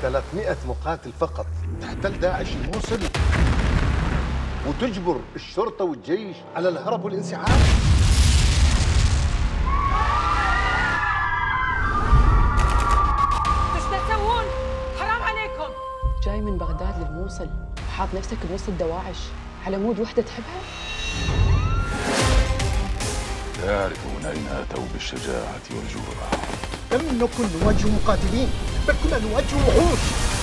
300 مقاتل فقط تحتل داعش الموصل وتجبر الشرطة والجيش على الهرب والانسحاب ايش تسوون؟ حرام عليكم جاي من بغداد للموصل وحاط نفسك بوسط دواعش على مود وحدة تحبها لا يعرفون أين أتوا بالشجاعة والجرأة لم نكن نواجه مقاتلين بل كنا نواجه وحوش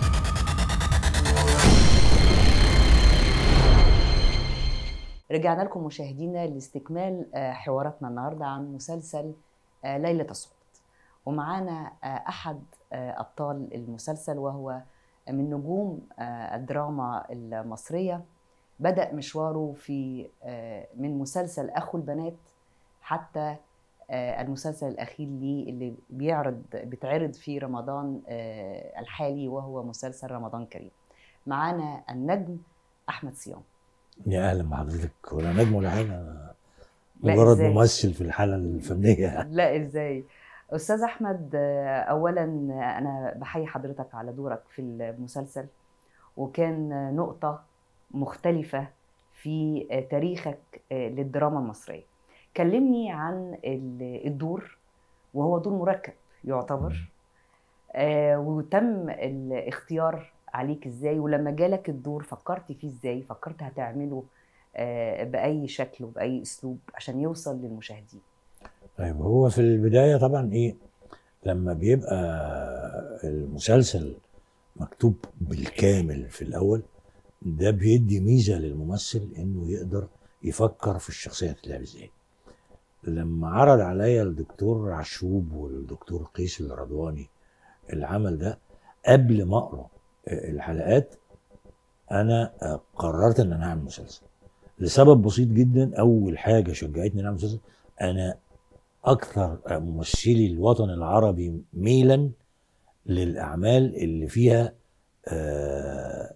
رجعنا لكم مشاهدينا لاستكمال آه، حواراتنا النهارده عن مسلسل آه، ليلة الصمت ومعانا آه، أحد آه، أبطال المسلسل وهو من نجوم آه، الدراما المصرية بدأ مشواره في آه، من مسلسل أخو البنات حتى آه، المسلسل الأخير ليه اللي بيعرض بيتعرض في رمضان آه، الحالي وهو مسلسل رمضان كريم معانا النجم أحمد صيام يا اهلا بحضرتك ولا نجم ولا حاجه أنا لا، مجرد إزاي؟ ممثل في الحاله الفنيه لا ازاي استاذ احمد آه، اولا آه، انا بحيي حضرتك على دورك في المسلسل وكان آه، نقطه مختلفه في آه، تاريخك آه، للدراما المصريه كلمني عن ال- الدور وهو دور مركب يعتبر آه، وتم الاختيار عليك ازاي ولما جالك الدور فكرت فيه ازاي فكرت هتعمله آه، باي شكل وباي اسلوب عشان يوصل للمشاهدين طيب هو في البدايه طبعا ايه لما بيبقى المسلسل مكتوب بالكامل في الاول ده بيدي ميزه للممثل انه يقدر يفكر في الشخصيه هتتلعب ازاي لما عرض عليا الدكتور عشوب والدكتور قيس الرضواني العمل ده قبل ما اقرا الحلقات انا قررت ان انا اعمل مسلسل لسبب بسيط جدا اول حاجه شجعتني ان اعمل مسلسل انا اكثر ممثلي الوطن العربي ميلا للاعمال اللي فيها آه،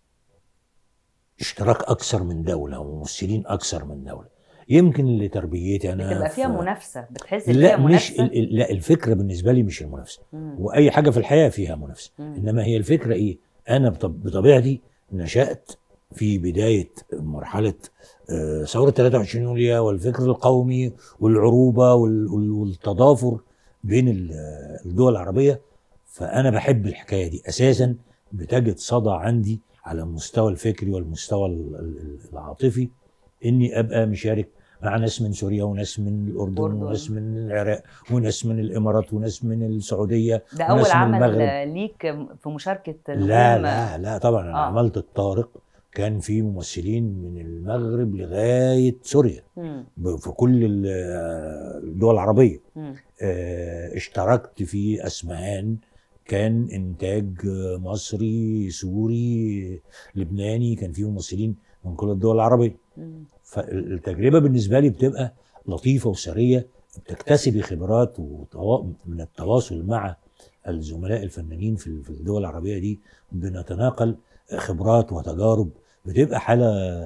اشتراك اكثر من دوله وممثلين اكثر من دوله يمكن لتربيتي انا بتبقى فيها في- منافسه بتحس إن لا فيها مش منافسه ال- ال- لا الفكره بالنسبه لي مش المنافسه مم. واي حاجه في الحياه فيها منافسه مم. انما هي الفكره ايه انا بطب- بطبيعتي نشات في بدايه مرحله آه، ثوره 23 يوليو والفكر القومي والعروبه وال- وال- والتضافر بين ال- آه، الدول العربيه فانا بحب الحكايه دي اساسا بتجد صدى عندي على المستوى الفكري والمستوى ال- ال- العاطفي اني ابقى مشارك مع ناس من سوريا وناس من الاردن الأردن. وناس من العراق وناس من الامارات وناس من السعوديه ده اول وناس من عمل المغرب. ليك في مشاركه لا نجوم- لا لا طبعا انا آه. آه. عملت الطارق كان في ممثلين من المغرب لغايه سوريا مم. ب- في كل ال- الدول العربيه مم. آه، اشتركت في اسمهان كان انتاج آه، مصري سوري لبناني كان فيه ممثلين من كل الدول العربيه مم. فالتجربه بالنسبه لي بتبقى لطيفه وسريه بتكتسبي خبرات وتوا- من التواصل مع الزملاء الفنانين في في الدول العربيه دي بنتناقل خبرات وتجارب بتبقى حاله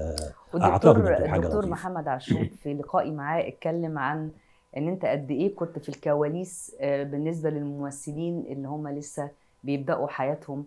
اعتقد والدكتور إن حاجه الدكتور لطيفة. محمد عاشور في لقائي معاه اتكلم عن ان انت قد ايه كنت في الكواليس آه، بالنسبه للممثلين اللي هم لسه بيبداوا حياتهم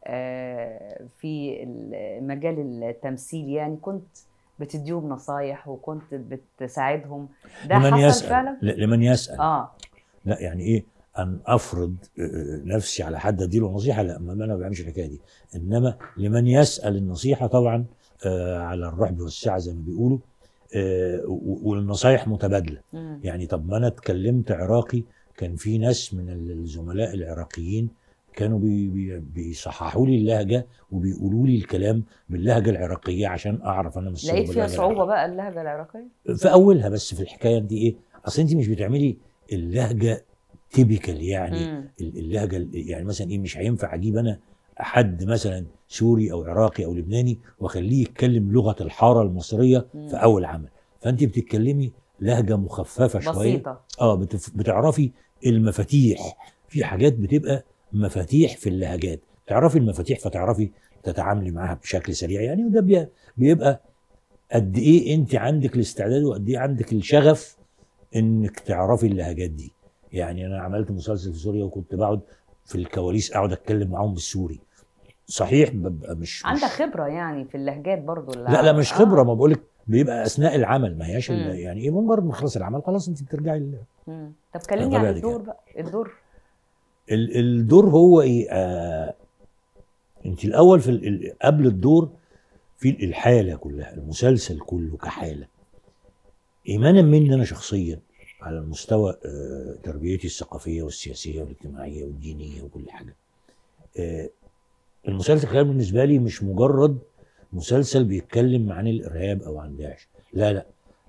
آه، في ال- مجال التمثيل يعني كنت بتديهم نصايح وكنت بتساعدهم ده لمن حصل يسال فعلا ل- لمن يسال اه لا يعني ايه ان افرض آه، نفسي على حد اديله نصيحه لا ما انا ما بعملش الحكايه دي انما لمن يسال النصيحه طبعا آه، على الرحب والسعه زي ما بيقولوا آه، و- والنصايح متبادله مم. يعني طب ما انا اتكلمت عراقي كان في ناس من الزملاء العراقيين كانوا بي بي بيصححوا لي اللهجه وبيقولوا لي الكلام باللهجه العراقيه عشان اعرف انا مش لقيت فيها صعوبه بقى اللهجه العراقيه في اولها بس في الحكايه دي ايه اصل انت مش بتعملي اللهجه تيبيكال يعني مم. ال- اللهجه ال- يعني مثلا ايه مش هينفع اجيب انا حد مثلا سوري او عراقي او لبناني واخليه يتكلم لغه الحاره المصريه مم. في اول عمل فانت بتتكلمي لهجه مخففه شويه بسيطه اه بتف... بتعرفي المفاتيح في حاجات بتبقى مفاتيح في اللهجات تعرفي المفاتيح فتعرفي تتعاملي معاها بشكل سريع يعني وده بي- بيبقى قد ايه انت عندك الاستعداد وقد ايه عندك الشغف انك تعرفي اللهجات دي يعني انا عملت مسلسل في سوريا وكنت بقعد في الكواليس اقعد اتكلم معاهم بالسوري صحيح ببقى مش مش- عندك خبره يعني في اللهجات برضو لا لا مش آه. خبره ما بقولك بيبقى اثناء العمل ما هياش ال- مم. يعني ايه مجرد ما خلص العمل خلاص انت بترجعي ل- مم. طب كلمني طبيعي عن دي الدور بقى الدور ال- الدور هو ايه آه انت الاول في ال- ال- قبل الدور في الحاله كلها المسلسل كله كحاله ايمانا مني انا شخصيا على المستوى آه تربيتي الثقافيه والسياسيه والاجتماعيه والدينيه وكل حاجه آه المسلسل كان بالنسبه لي مش مجرد مسلسل بيتكلم عن الارهاب او عن داعش لا لا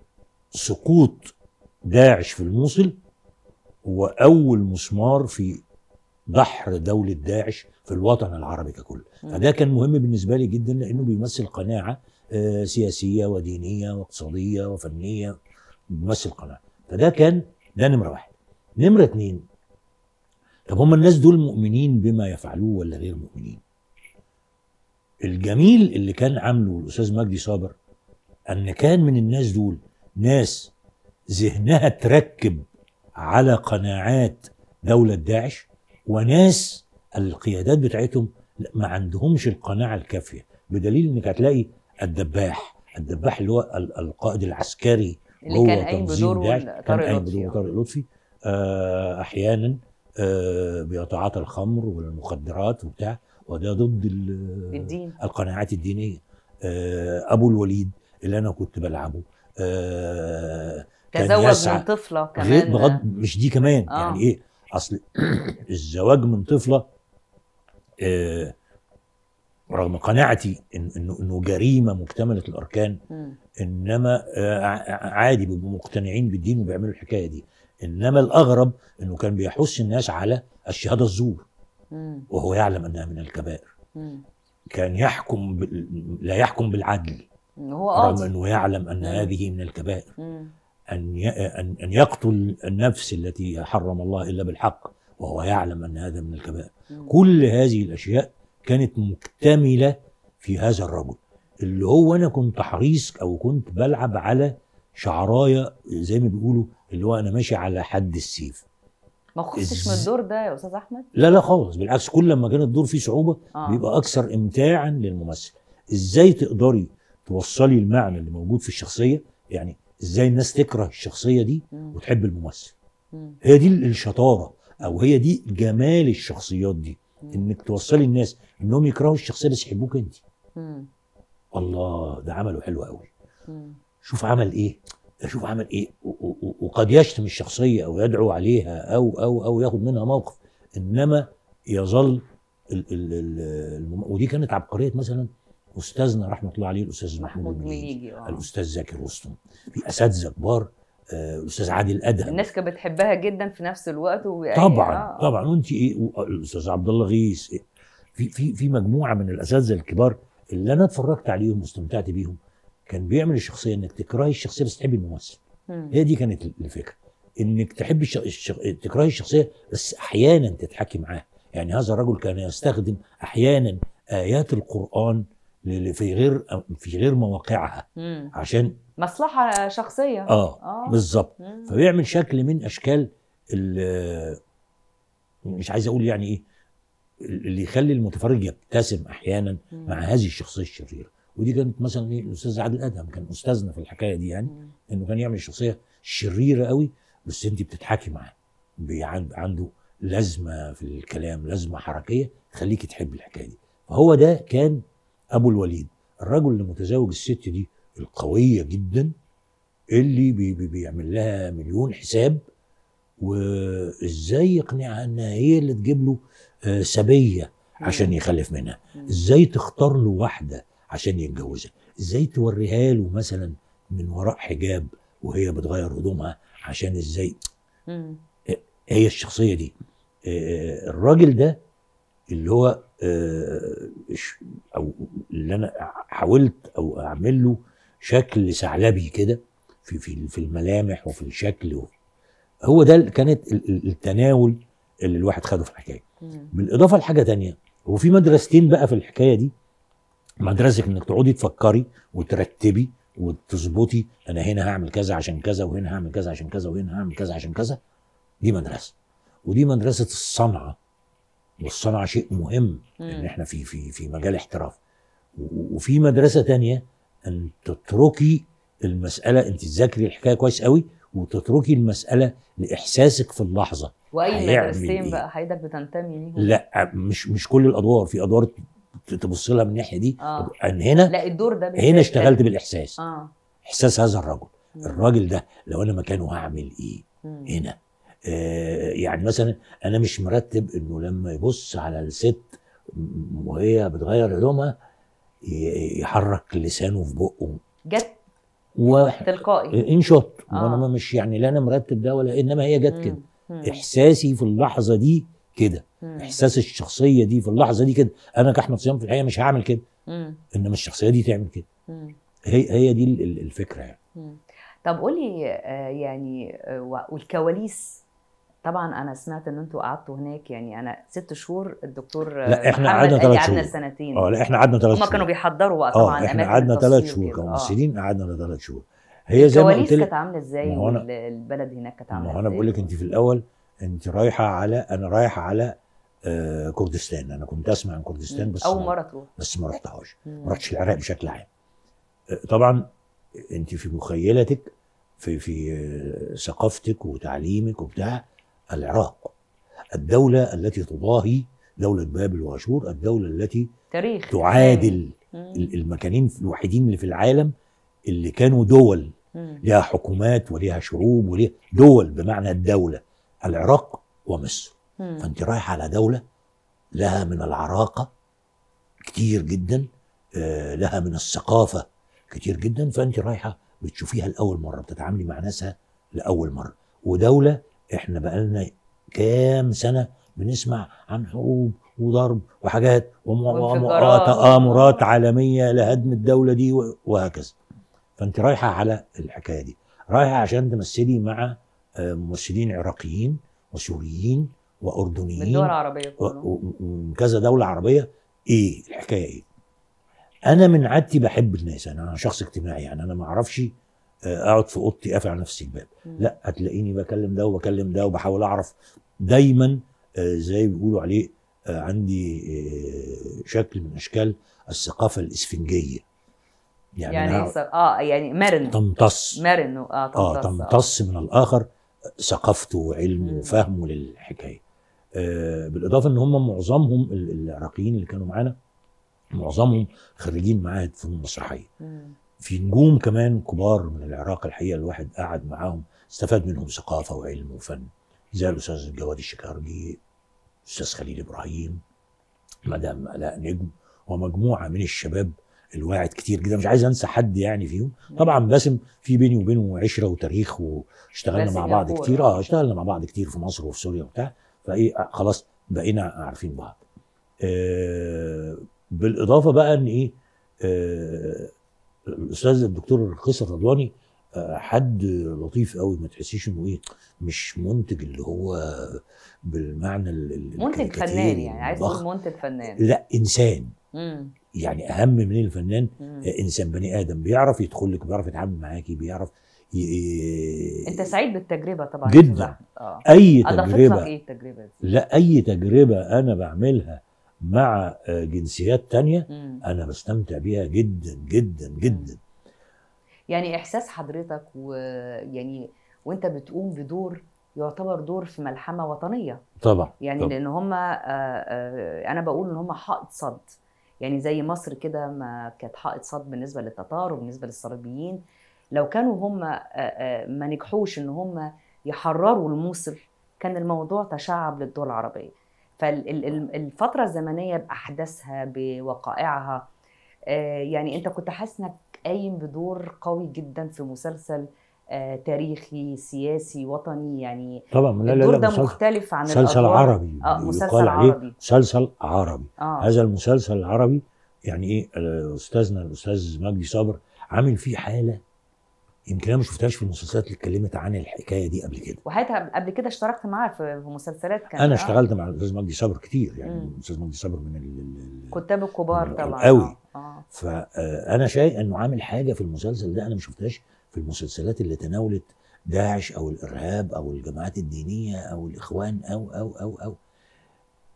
سقوط داعش في الموصل هو اول مسمار في دحر دولة داعش في الوطن العربي ككل مم. فده كان مهم بالنسبة لي جدا لأنه بيمثل قناعة آه، سياسية ودينية واقتصادية وفنية بيمثل قناعة فده كان ده نمرة واحد نمرة اتنين طب هم الناس دول مؤمنين بما يفعلوه ولا غير مؤمنين الجميل اللي كان عامله الأستاذ مجدي صابر أن كان من الناس دول ناس ذهنها تركب على قناعات دولة داعش وناس القيادات بتاعتهم لا، ما عندهمش القناعة الكافية بدليل انك هتلاقي الدباح الدباح اللي هو ال- القائد العسكري اللي جوه كان قايم تنظيم بدور داعش طارق كان قايم لطفي. بدور طارق لطفي آه احيانا آه بيتعاطى الخمر والمخدرات وبتاع وده ضد ال- الدين القناعات الدينيه آه ابو الوليد اللي انا كنت بلعبه آه كان تزوج يسعى من طفله غير كمان بغض مش دي كمان آه. يعني ايه اصل الزواج من طفله آه رغم قناعتي إن انه انه جريمه مكتمله الاركان مم. انما آه ع- عادي بيبقوا مقتنعين بالدين وبيعملوا الحكايه دي انما الاغرب انه كان بيحث الناس على الشهاده الزور مم. وهو يعلم انها من الكبائر مم. كان يحكم بال... لا يحكم بالعدل هو رغم قاضي انه يعلم ان مم. هذه من الكبائر مم. أن ي- أن أن يقتل النفس التي حرم الله إلا بالحق وهو يعلم أن هذا من الكبائر مم. كل هذه الأشياء كانت مكتملة في هذا الرجل اللي هو أنا كنت حريص أو كنت بلعب على شعراية زي ما بيقولوا اللي هو أنا ماشي على حد السيف ما خفتش من إز- الدور ده يا استاذ احمد لا لا خالص بالعكس كل ما كان الدور فيه صعوبة اه بيبقى أكثر إمتاعا للممثل إزاي تقدري توصلي المعنى اللي موجود في الشخصية يعني إزاي الناس تكره الشخصية دي مم. وتحب الممثل مم. هي دي الشطاره او هي دي جمال الشخصيات دي مم. انك توصلي الناس انهم يكرهوا الشخصيه بس يحبوك انت مم. الله ده عمله حلو قوي مم. شوف عمل ايه ده شوف عمل ايه و- و- و- وقد يشتم الشخصيه او يدعو عليها او او او ياخد منها موقف انما يظل ال ال ال الم... ودي كانت عبقريه مثلا استاذنا رحمه الله عليه الاستاذ محمود محمود المليجي مليجي اه الاستاذ زكي رستم في اساتذه كبار آه، الاستاذ عادل ادهم الناس كانت بتحبها جدا في نفس الوقت و... طبعا آه. طبعا وانت ايه و- الاستاذ عبد الله غيث إيه؟ في في في مجموعه من الاساتذه الكبار اللي انا اتفرجت عليهم واستمتعت بيهم كان بيعمل الشخصيه انك تكرهي الشخصيه بس تحبي الممثل مم. هي دي كانت الفكره انك تحبي الش... الش... تكرهي الشخصيه بس احيانا تضحكي معاه يعني هذا الرجل كان يستخدم احيانا ايات القران ل- في غير في غير مواقعها مم. عشان مصلحه شخصيه اه اه بالظبط مم. فبيعمل شكل من اشكال ال- مش عايز اقول يعني ايه اللي يخلي المتفرج يبتسم احيانا مم. مع هذه الشخصيه الشريره ودي كانت مثلا ايه الاستاذ عادل ادهم كان استاذنا في الحكايه دي يعني مم. انه كان يعمل الشخصيه شريره قوي بس انت بتضحكي معاه بي- عن- عنده لازمه في الكلام لازمه حركيه تخليكي تحبي الحكايه دي فهو ده كان ابو الوليد الرجل اللي متزوج الست دي القويه جدا اللي بي بي بيعمل لها مليون حساب وازاي يقنعها انها هي اللي تجيب له آه، سبيه عشان يخلف منها مم. ازاي تختار له واحده عشان يتجوزها ازاي توريها له مثلا من وراء حجاب وهي بتغير هدومها عشان ازاي مم. هي الشخصيه دي آه، الراجل ده اللي هو آه، ش- او اللي انا حاولت او اعمل له شكل ثعلبي كده في في في الملامح وفي الشكل هو ده اللي كانت ال- ال- التناول اللي الواحد خده في الحكايه مم. بالاضافه لحاجه تانية هو في مدرستين بقى في الحكايه دي مدرسه انك تقعدي تفكري وترتبي وتظبطي انا هنا هعمل كذا عشان كذا وهنا هعمل كذا عشان كذا وهنا هعمل كذا عشان كذا دي مدرسه ودي مدرسه الصنعه والصنعه شيء مهم ان مم. احنا في في في مجال احتراف و- وفي مدرسه تانية ان تتركي المساله انت تذاكري الحكايه كويس قوي وتتركي المساله لاحساسك في اللحظه واي هيعمل مدرستين إيه؟ بقى حضرتك بتنتمي ليهم لا مش مش كل الادوار في ادوار ت- تبص لها من الناحيه دي اه ان هنا لا الدور ده بالذات هنا اشتغلت كان- بالاحساس اه احساس هذا الرجل مم. الراجل ده لو انا مكانه هعمل ايه مم. هنا آه يعني مثلا انا مش مرتب انه لما يبص على الست م- وهي بتغير هدومها ي- يحرك لسانه في بقه جت و تلقائي ان شوت آه. وانا ما مش يعني لا انا مرتب ده ولا انما هي جت كده مم. احساسي في اللحظه دي كده مم. احساس الشخصيه دي في اللحظه دي كده انا كاحمد صيام في الحقيقه مش هعمل كده مم. انما الشخصيه دي تعمل كده مم. هي هي دي ال- ال- الفكره يعني مم. طب قولي آه، يعني آه، و- والكواليس طبعا انا سمعت ان انتوا قعدتوا هناك يعني انا ست شهور الدكتور آه، لا، إحنا محمد قعدنا قال لي ثلاث قعدنا شهور. سنتين اه لا احنا قعدنا ثلاث هما شهور كانوا بيحضروا بقى طبعا اه احنا أماكن قعدنا ثلاث التصوير شهور وكده. آه. كممثلين قعدنا ثلاث شهور هي زي ما الكواليس قلت كانت لك عامله ازاي ما هو أنا- والبلد هناك كانت عامله ما ازاي هو انا بقول لك انت في الاول انت رايحه على انا رايح على آه كردستان انا كنت اسمع عن كردستان مم. بس اول ما- مره تروح بس ما رحتهاش مم. ما رحتش العراق بشكل عام آه، طبعا انت في مخيلتك في في آه، ثقافتك وتعليمك وبتاع العراق الدوله التي تضاهي دوله بابل واشور الدوله التي تاريخ تعادل مم. ال- المكانين الوحيدين اللي في العالم اللي كانوا دول مم. لها حكومات وليها شعوب وليها دول بمعنى الدولة العراق ومصر مم. فأنت رايح على دولة لها من العراقة كتير جدا آه، لها من الثقافة كتير جدا فأنت رايحة بتشوفيها لأول مرة بتتعاملي مع ناسها لأول مرة ودولة احنا بقالنا كام سنة بنسمع عن حروب وضرب وحاجات وانفجارات. وتآمرات عالمية لهدم الدولة دي و- وهكذا فأنت رايحة على الحكاية دي رايحة عشان تمثلي مع آه، ممثلين عراقيين وسوريين من وأردنيين الدول العربيه و- كله و- ومن كذا دولة عربية ايه الحكاية ايه انا من عادتي بحب الناس انا أنا شخص اجتماعي يعني انا ما اعرفش آه، اقعد في اوضتي قافل على نفسي الباب مم. لا هتلاقيني بكلم ده وبكلم ده وبحاول اعرف دايما آه، زي بيقولوا عليه آه، عندي آه، شكل من اشكال الثقافة الاسفنجية يعني, يعني يعني إيه س- اه يعني مرن تمتص مرن اه اه تمتص تمتص من الاخر ثقافته وعلمه مم. وفهمه للحكايه آه بالاضافه ان هم معظمهم ال- العراقيين اللي كانوا معانا معظمهم خريجين معاهد فنون مسرحيه مم. في نجوم كمان كبار من العراق الحقيقه الواحد قعد معاهم استفاد منهم ثقافه وعلم وفن زي الاستاذ جواد الشكارجي الاستاذ خليل ابراهيم مدام الاء نجم ومجموعه من الشباب الواعد كتير جدا مش عايز انسى حد يعني فيهم طبعا باسم في بيني وبينه عشره وتاريخ واشتغلنا باسم مع بعض يقول، كتير آه. اه اشتغلنا مع بعض كتير في مصر وفي سوريا وبتاع فايه آه، خلاص بقينا عارفين بعض آه بالاضافه بقى ان ايه آه الاستاذ الدكتور قيصر رضواني آه، حد لطيف قوي ما تحسيش انه ايه مش منتج اللي هو بالمعنى ال- ال- منتج الكاريكاتيري فنان يعني عايز الضخم. اقول منتج فنان لا انسان مم. يعني اهم من الفنان مم. آه، انسان بني ادم بيعرف يدخل لك بيعرف يتعامل معاكي بيعرف ي... ي- انت سعيد بالتجربه طبعا جداً. يا أستاذ أحمد. اه اي اضافت لك تجربه ايه التجربه دي؟ لا اي تجربه انا بعملها مع آه، جنسيات تانية مم. انا بستمتع بيها جدا جدا جدا يعني احساس حضرتك ويعني وانت بتقوم بدور يعتبر دور في ملحمه وطنيه طبعا يعني طبعا. لان هم انا بقول ان هم حائط صد يعني زي مصر كده ما كانت حائط صد بالنسبه للتتار وبالنسبه للصليبيين لو كانوا هم ما نجحوش ان هم يحرروا الموصل كان الموضوع تشعب للدول العربيه فالفتره الزمنيه باحداثها بوقائعها آه، يعني انت كنت حاسس انك قايم بدور قوي جدا في مسلسل آه، تاريخي سياسي وطني يعني طبعا لا لا الدور لا ده مسلسل, مختلف عن مسلسل الأدوار. عربي اه مسلسل يقال عليه عربي مسلسل عربي اه هذا المسلسل العربي يعني ايه آه، استاذنا الاستاذ مجدي صابر عامل فيه حاله يمكن انا ما شفتهاش في المسلسلات اللي اتكلمت عن الحكايه دي قبل كده وحياتها قبل كده اشتركت معاه في في مسلسلات كان انا آه، اشتغلت مع الاستاذ مجدي صابر كتير يعني مم. الاستاذ مجدي صابر من ال- ال- ال- كتاب الكبار من طبعا قوي. اه, آه. فانا شايف انه عامل حاجه في المسلسل ده انا ما شفتهاش في المسلسلات اللي تناولت داعش او الارهاب او الجماعات الدينيه او الاخوان او او او او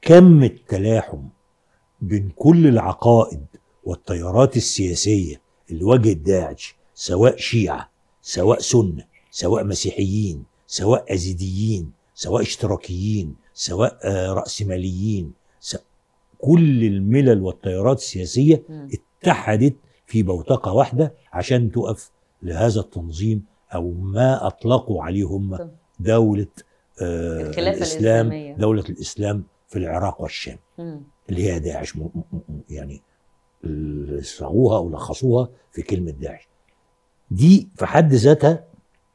كم التلاحم بين كل العقائد والتيارات السياسيه اللي واجهت داعش سواء شيعه سواء سنه سواء مسيحيين سواء ازيديين سواء اشتراكيين سواء آه، راسماليين س- كل الملل والتيارات السياسيه مم. اتحدت في بوتقه واحده عشان تقف لهذا التنظيم او ما اطلقوا عليه هم طب. دوله آه الخلافة الاسلام الإسلامية. دوله الاسلام في العراق والشام مم. اللي هي داعش م- م- م- يعني اللي صاغوها او لخصوها في كلمه داعش دي في حد ذاتها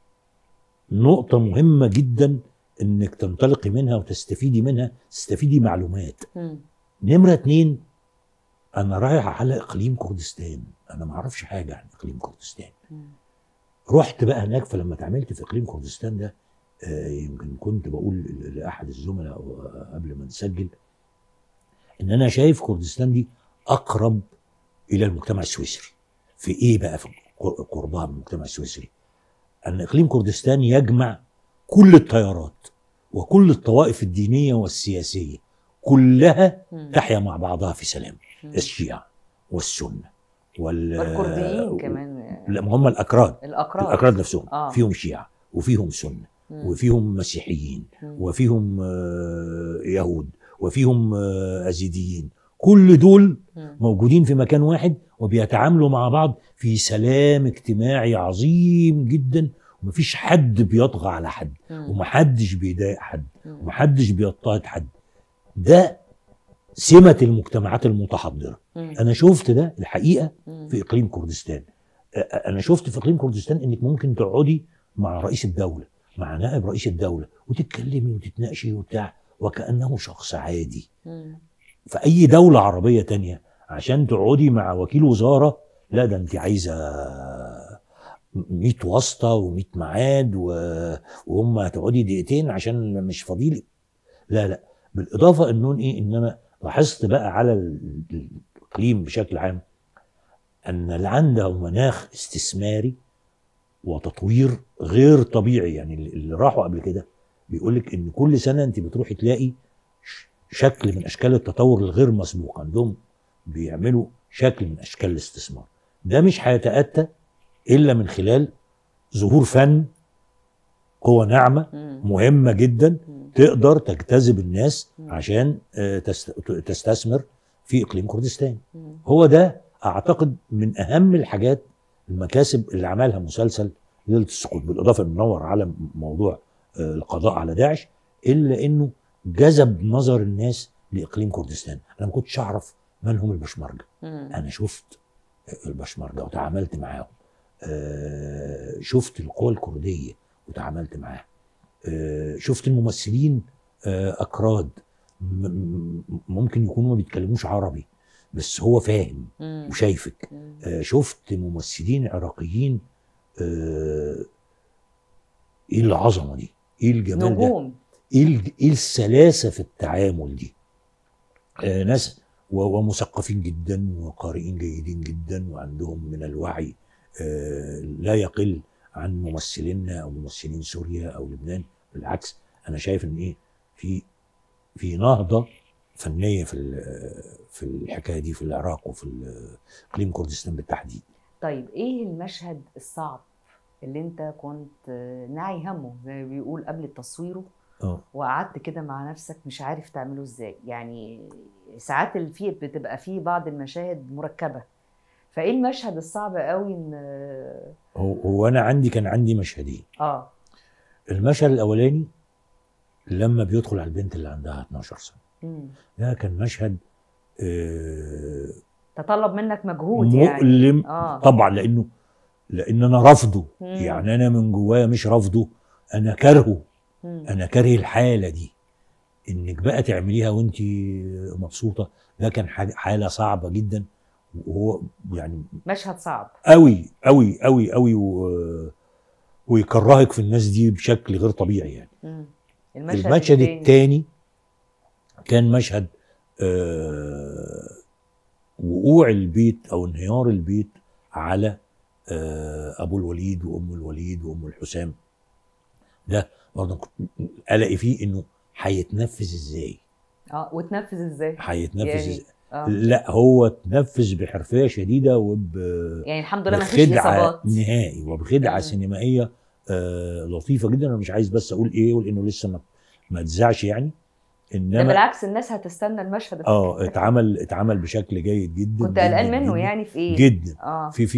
نقطة مهمة جدا انك تنطلقي منها وتستفيدي منها تستفيدي معلومات مم. نمرة اتنين انا رايح على اقليم كردستان انا ما اعرفش حاجة عن اقليم كردستان مم. رحت بقى هناك فلما اتعاملت في اقليم كردستان ده آه، يمكن كنت بقول ل- لاحد الزملاء أو قبل ما نسجل ان انا شايف كردستان دي اقرب الى المجتمع السويسري في ايه بقى في قر- قربها من المجتمع السويسري ان اقليم كردستان يجمع كل التيارات وكل الطوائف الدينيه والسياسيه كلها مم. تحيا مع بعضها في سلام مم. الشيعه والسنه وال والكرديين كمان لا ما هم الاكراد الاكراد الاكراد نفسهم آه. فيهم شيعه وفيهم سنه مم. وفيهم مسيحيين مم. وفيهم آه، يهود وفيهم آه، ازيديين كل دول مم. موجودين في مكان واحد وبيتعاملوا مع بعض في سلام اجتماعي عظيم جدا ومفيش حد بيطغى على حد مم. ومحدش بيضايق حد مم. ومحدش بيضطهد حد ده سمة المجتمعات المتحضرة مم. أنا شفت ده الحقيقة مم. في إقليم كردستان أ- أ- أنا شفت في إقليم كردستان إنك ممكن تقعدي مع رئيس الدولة مع نائب رئيس الدولة وتتكلمي وتتناقشي وبتاع وكأنه شخص عادي مم. في أي دولة عربية تانية عشان تقعدي مع وكيل وزارة لا ده أنت عايزة 100 واسطة و100 ميعاد و- وهم هتقعدي دقيقتين عشان مش فاضيلك لا لا بالإضافة إنه إيه إن أنا لاحظت بقى على ال- الإقليم بشكل عام أن اللي عنده مناخ استثماري وتطوير غير طبيعي يعني اللي اللي راحوا قبل كده بيقول لك ان كل سنه انت بتروحي تلاقي ش- شكل من اشكال التطور الغير مسبوق عندهم بيعملوا شكل من اشكال الاستثمار ده مش هيتاتى الا من خلال ظهور فن قوة ناعمة مم. مهمة جدا مم. تقدر تجتذب الناس مم. عشان آه، تست- تستثمر في اقليم كردستان مم. هو ده اعتقد من اهم الحاجات المكاسب اللي عملها مسلسل ليله السقوط بالاضافه انه نور على موضوع آه، القضاء على داعش الا انه جذب نظر الناس لاقليم كردستان انا ما كنتش اعرف من هم البشمركه مم. انا شفت البشمركه وتعاملت معاهم آه، شفت القوى الكرديه وتعاملت معاها آه، شفت الممثلين آه، اكراد م- م- ممكن يكونوا ما بيتكلموش عربي بس هو فاهم مم. وشايفك مم. آه، شفت ممثلين عراقيين آه، ايه العظمه دي ايه الجمال ده نجوم ايه الج- ايه السلاسه في التعامل دي آه، ناس و- ومثقفين جدا وقارئين جيدين جدا وعندهم من الوعي آه، لا يقل عن ممثلينا او ممثلين سوريا او لبنان بالعكس انا شايف ان ايه في في نهضه فنيه في ال- في الحكايه دي في العراق وفي ال- اقليم كردستان بالتحديد طيب ايه المشهد الصعب اللي انت كنت آه، ناعي همه زي ما بيقول قبل تصويره اه وقعدت كده مع نفسك مش عارف تعمله ازاي يعني ساعات اللي فيه بتبقى فيه بعض المشاهد مركبة فايه المشهد الصعب قوي ان هو هو انا عندي كان عندي مشهدين اه المشهد الاولاني لما بيدخل على البنت اللي عندها 12 سنه مم. ده كان مشهد آه، تطلب منك مجهود يعني مؤلم اه طبعا لانه لان انا رافضه مم. يعني انا من جوايا مش رافضه انا كارهه مم. انا كاره الحاله دي انك بقى تعمليها وانت مبسوطه ده كان حاجه حاله صعبه جدا وهو يعني مشهد صعب قوي قوي قوي قوي و... ويكرهك في الناس دي بشكل غير طبيعي يعني مم. المشهد الثاني كان مشهد آه وقوع البيت او انهيار البيت على آه ابو الوليد وام الوليد وام الحسام ده برضه كنت الاقي فيه انه هيتنفذ ازاي اه وتنفذ ازاي هيتنفذ يعني- ازاي اه لا هو تنفذ بحرفيه شديده وب يعني الحمد لله ما فيش بخدعه اصابات نهائي وبخدعه مم. سينمائيه آه لطيفه جدا انا مش عايز بس اقول ايه ولانه لسه ما ما اتذاعش يعني ده انما بالعكس الناس هتستنى المشهد اه اتعمل اتعمل بشكل جيد جدا كنت قلقان جداً منه جداً يعني في ايه جدا اه في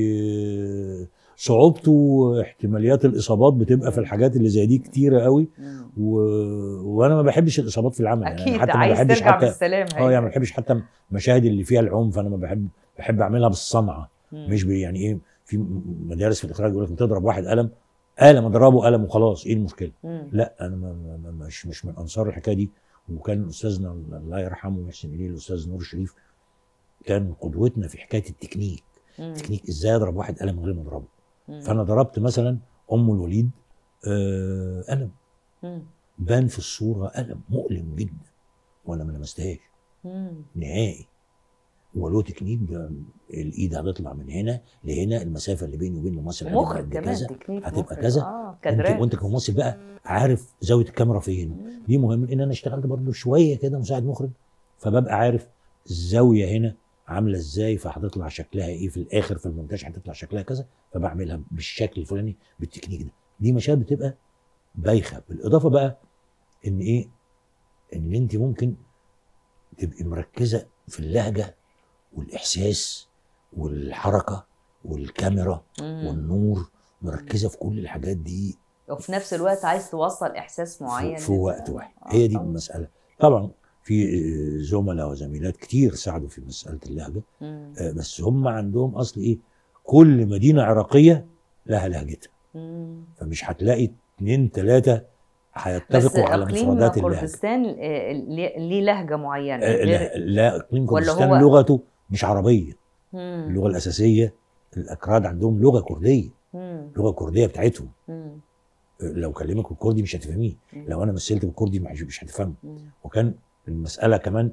في صعوبته واحتماليات الاصابات بتبقى في الحاجات اللي زي دي كتيره قوي مم. و... وانا ما بحبش الاصابات في العمل يعني اكيد أنا حتى ما عايز بحبش ترجع حتى بالسلامه اه يعني ما بحبش حتى مشاهد اللي فيها العنف انا ما بحب بحب اعملها بالصنعه مم. مش بي يعني ايه في مدارس في الاخراج يقول لك تضرب واحد قلم قلم اضربه قلم وخلاص ايه المشكله مم. لا انا ما ما- ما مش مش من انصار الحكايه دي وكان استاذنا الله يرحمه ويحسن اليه الاستاذ نور شريف كان قدوتنا في حكايه التكنيك مم. تكنيك ازاي اضرب واحد قلم من غير ما اضربه مم. فانا ضربت مثلا ام الوليد آه قلم مم. بان في الصوره قلم مؤلم جدا وانا ما لمستهاش مم. نهائي وله تكنيك ده الايد هتطلع من هنا لهنا المسافه اللي بيني وبين الممثل هتبقى مخرج قد كمان كذا تكنيك هتبقى مخرج. كذا. اه وانت, كادرات وانت كممثل بقى عارف زاويه الكاميرا فين مم. دي مهم ان انا اشتغلت برضه شويه كده مساعد مخرج فببقى عارف الزاويه هنا عامله ازاي فهتطلع شكلها ايه في الاخر في المونتاج هتطلع شكلها كذا فبعملها بالشكل الفلاني بالتكنيك ده دي مشاهد بتبقى بايخه بالاضافه بقى ان ايه ان انت ممكن تبقي مركزه في اللهجه والاحساس والحركه والكاميرا مم. والنور مركزه في كل الحاجات دي وفي نفس الوقت عايز توصل احساس معين في, في وقت واحد آه، هي دي آه. المساله طبعا في آه، زملاء وزميلات كتير ساعدوا في مساله اللهجه مم. آه، بس هم عندهم اصل ايه كل مدينه عراقيه لها لهجتها مم. فمش هتلاقي اتنين تلاته بس هيتفقوا على اقليم مفردات اللهجه كردستان آه، ليه ليه لهجه معينه آه، غير لا, لا اقليم ولا كردستان هو- لغته مش عربيه مم. اللغه الاساسيه الاكراد عندهم لغه كرديه مم. لغه كرديه بتاعتهم مم. آه، لو كلمك بالكردي مش هتفهميه مم. لو انا مثلت بالكردي مش مش هتفهمه مم. وكان المسألة كمان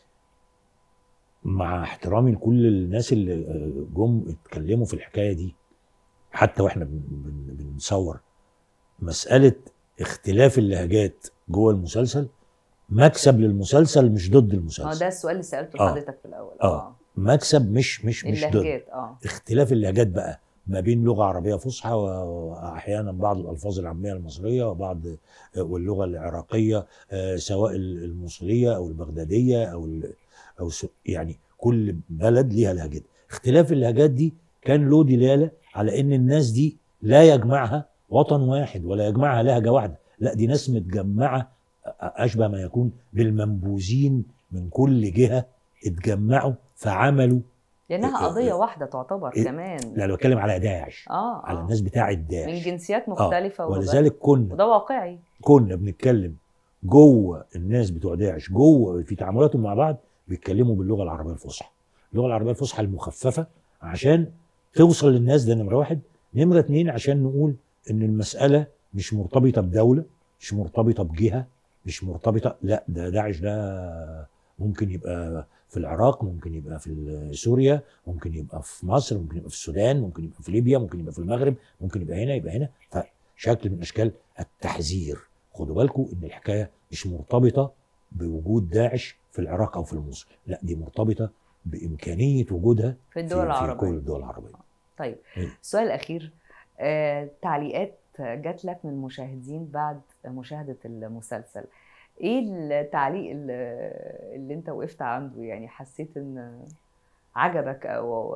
مع احترامي لكل الناس اللي آه، جم اتكلموا في الحكاية دي حتى واحنا بن- بن- بنصور مسألة اختلاف اللهجات جوه المسلسل مكسب للمسلسل مش ضد اه المسلسل ده السؤال اللي سالته آه. لحضرتك في الاول آه. مكسب مش مش مش ضد اللهجات اه اختلاف اللهجات بقى ما بين لغه عربيه فصحى واحيانا بعض الالفاظ العاميه المصريه وبعض واللغه العراقيه آه، سواء الموصليه او البغداديه او ال- او الس- يعني كل بلد ليها لهجتها اختلاف اللهجات دي كان له دلاله على ان الناس دي لا يجمعها وطن واحد ولا يجمعها لهجه واحده لا دي ناس متجمعه أ- اشبه ما يكون بالمنبوذين من كل جهه اتجمعوا فعملوا لانها آه، قضيه آه. واحده تعتبر إيه؟ كمان لا انا بتكلم على داعش اه على آه. الناس بتاعه من داعش جنسيات آه، مختلفه ولغات. ولذلك كنا وده واقعي كنا بنتكلم جوه الناس بتوع داعش جوه في تعاملاتهم مع بعض بيتكلموا باللغه العربيه الفصحى اللغه العربيه الفصحى المخففه عشان توصل للناس ده نمره واحد نمره اتنين عشان نقول ان المساله مش مرتبطه بدوله مش مرتبطه بجهه مش مرتبطه لا ده داعش ده ممكن يبقى في العراق ممكن يبقى في سوريا ممكن يبقى في مصر ممكن يبقى في السودان ممكن يبقى في ليبيا ممكن يبقى في المغرب ممكن يبقى هنا يبقى هنا فشكل من اشكال التحذير خدوا بالكم ان الحكايه مش مرتبطه بوجود داعش في العراق او في الموصل لا دي مرتبطه بامكانيه وجودها في الدول في, في العربيه كل الدول العربيه طيب إيه. السؤال الاخير آه، تعليقات جات لك من المشاهدين بعد مشاهده المسلسل ايه التعليق اللي, اللي انت وقفت عنده يعني حسيت ان عجبك او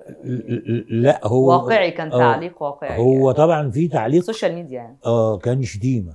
لا هو واقعي كان آه، تعليق واقعي هو يعني. طبعا في تعليق السوشيال ميديا يعني اه كان شتيمه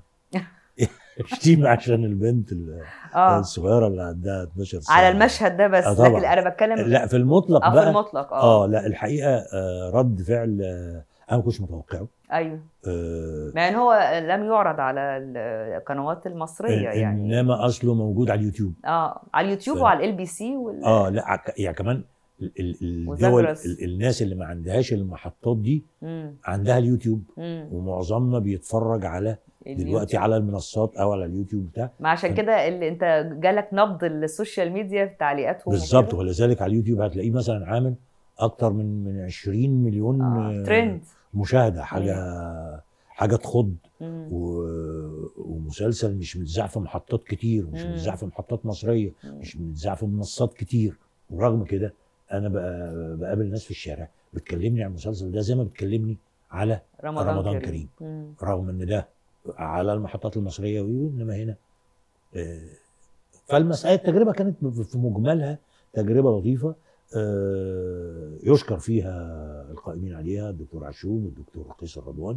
شتيمه عشان البنت ال- اه الصغيره اللي عندها 12 سنه على المشهد ده بس آه، طبعاً. لكن انا بتكلم لا في المطلق اه في بقى المطلق اه, اه لا الحقيقه آه رد فعل آه انا ما كنتش متوقعه ايوه آه مع ان هو لم يعرض على القنوات المصريه يعني انما اصله موجود على اليوتيوب اه على اليوتيوب ف- وعلى ال بي سي وال اه لا عك- يعني كمان ال- ال- الدول وزغرس. ال- الناس اللي ما عندهاش المحطات دي مم. عندها اليوتيوب مم. ومعظمنا بيتفرج على دلوقتي اليوتيوب. على المنصات او على اليوتيوب بتاع ما عشان كده اللي انت جالك نبض السوشيال ميديا في تعليقاتهم بالظبط وكده؟ ولذلك على اليوتيوب هتلاقيه مثلا عامل اكتر من من 20 مليون آه. آه، ترند مشاهده حاجه حاجه تخض مم. و- مسلسل مش متذاع في محطات كتير مش مم. متذاع في محطات مصريه مم. مش متذاع في منصات كتير ورغم كده انا بقى بقابل ناس في الشارع بتكلمني عن المسلسل ده زي ما بتكلمني على رمضان, رمضان كريم, كريم. مم. رغم ان ده على المحطات المصريه انما هنا آه، فالمساله التجربه كانت في مجملها تجربه لطيفه آه، يشكر فيها القائمين عليها الدكتور عشوم والدكتور قيس الرضواني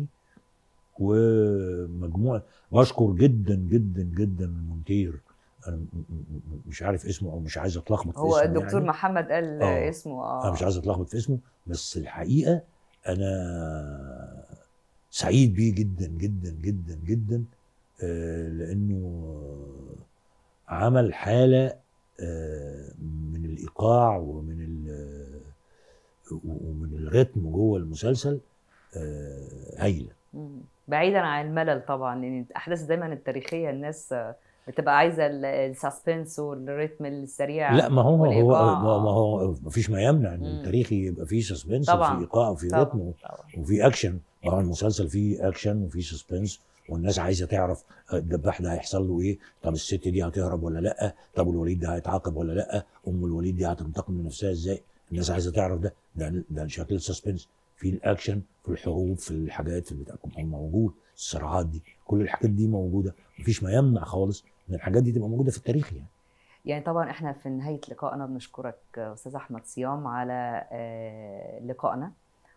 ومجموعه بشكر جدا جدا جدا المونتير انا م- م- م- مش عارف اسمه او مش عايز اتلخبط في هو اسمه الدكتور يعني. محمد قال آه. اسمه اه انا مش عايز اتلخبط في اسمه بس الحقيقه انا سعيد بيه جدا جدا جدا جدا آه، لانه عمل حاله آه، من الايقاع ومن ال- ومن الريتم جوه المسلسل آه، هايله مم. بعيدا عن الملل طبعا لان الاحداث دايما التاريخيه الناس آه، بتبقى عايزه ال- السسبنس والريتم السريع لا ما هو هو والإيقاع. ما ما هو ما فيش ما يمنع ان مم. التاريخي يبقى فيه سسبنس طبعاً. وفيه ايقاع وفيه طبعا ريتم طبعا وفي اكشن ما هو المسلسل فيه اكشن وفيه سسبنس والناس عايزه تعرف الدباح ده هيحصل له ايه طب الست دي هتهرب ولا لا طب الوليد ده هيتعاقب ولا لا ام الوليد دي هتنتقم من نفسها ازاي الناس عايزه تعرف ده ده ده شكل السسبنس في الاكشن في الحروب في الحاجات في البتاع كله موجود الصراعات دي كل الحاجات دي موجوده مفيش ما يمنع خالص ان الحاجات دي تبقى موجوده في التاريخ يعني يعني طبعا احنا في نهايه لقائنا بنشكرك آه، استاذ احمد صيام على آه، لقائنا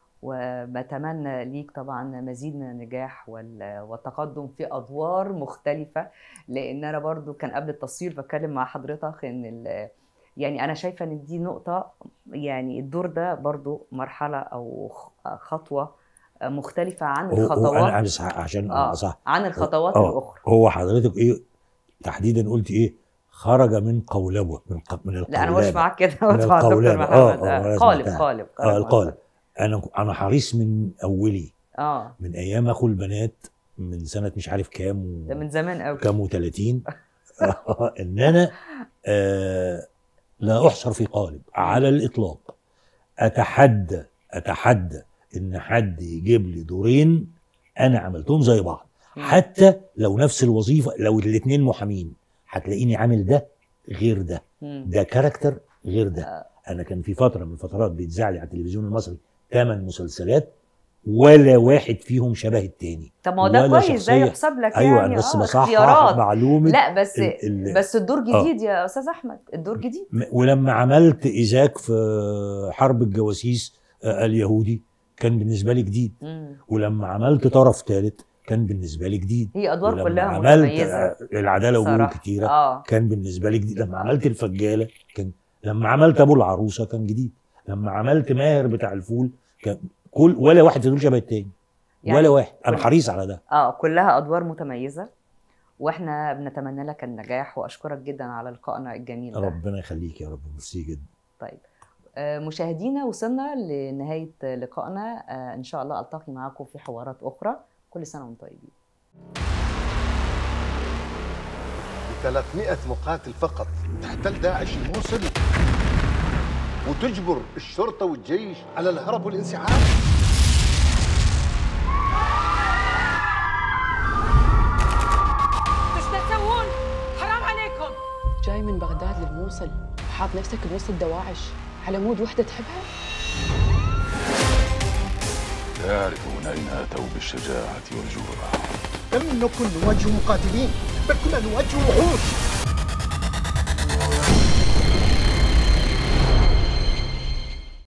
وبتمنى ليك طبعا مزيد من النجاح وال- والتقدم في ادوار مختلفه لان انا برضو كان قبل التصوير بتكلم مع حضرتك ان ال- يعني انا شايفه ان دي نقطه يعني الدور ده برضو مرحله او خ- خطوه مختلفه عن هو هو انا الخطوات انا صح- عشان آه، اه صح عن الخطوات آه، الاخرى هو حضرتك ايه تحديدا قلت ايه خرج من قولبه من ق- من لا انا مش القولبه معاك كده من مع دكتور القولبة. محمد آه، آه، آه، أنا قالب سمعتها. قالب اه القالب قالب. انا انا حريص من اولي اه من ايام اخو البنات من سنه مش عارف كام ده من زمان قوي كام و30 ان انا آه لا احصر في قالب على الاطلاق اتحدى اتحدى ان حد يجيب لي دورين انا عملتهم زي بعض حتى لو نفس الوظيفه لو الاثنين محامين هتلاقيني عامل ده غير ده مم. ده كاركتر غير ده آه. انا كان في فتره من الفترات بيتذاع لي على التلفزيون المصري ثمان مسلسلات ولا واحد فيهم شبه التاني طب ما هو ده ولا كويس ده شخصية. يحسب لك ايوه يعني انا بس آه، بصحح اختيارات معلومه لا بس ال- ال- بس الدور جديد يا استاذ احمد الدور جديد م- ولما عملت ايزاك في حرب الجواسيس آه، اليهودي كان بالنسبه لي جديد مم. ولما عملت طرف ثالث كان بالنسبه لي جديد هي ادوار ولما كلها عملت متميزه آه، العداله وجوه صراحة. كتيره اه كان بالنسبه لي جديد لما عملت الفجاله كان لما عملت ابو العروسه كان جديد لما عملت ماهر بتاع الفول كان كل ولا واحد في دول شبه التاني يعني ولا واحد انا كل- حريص على ده اه كلها ادوار متميزه واحنا بنتمنى لك النجاح واشكرك جدا على لقائنا الجميل ده ربنا يخليك يا رب ميرسي جدا طيب آه، مشاهدينا وصلنا لنهايه لقائنا آه، ان شاء الله التقي معكم في حوارات اخرى كل سنه وانتم طيبين ب 300 مقاتل فقط تحتل داعش الموصل وتجبر الشرطة والجيش على الهرب والانسحاب ايش تسوون حرام عليكم جاي من بغداد للموصل وحاط نفسك بنص الدواعش على مود وحده تحبها لا يعرفون أين أتوا بالشجاعة والجرأة لم نكن نواجه مقاتلين بل كنا نواجه وحوش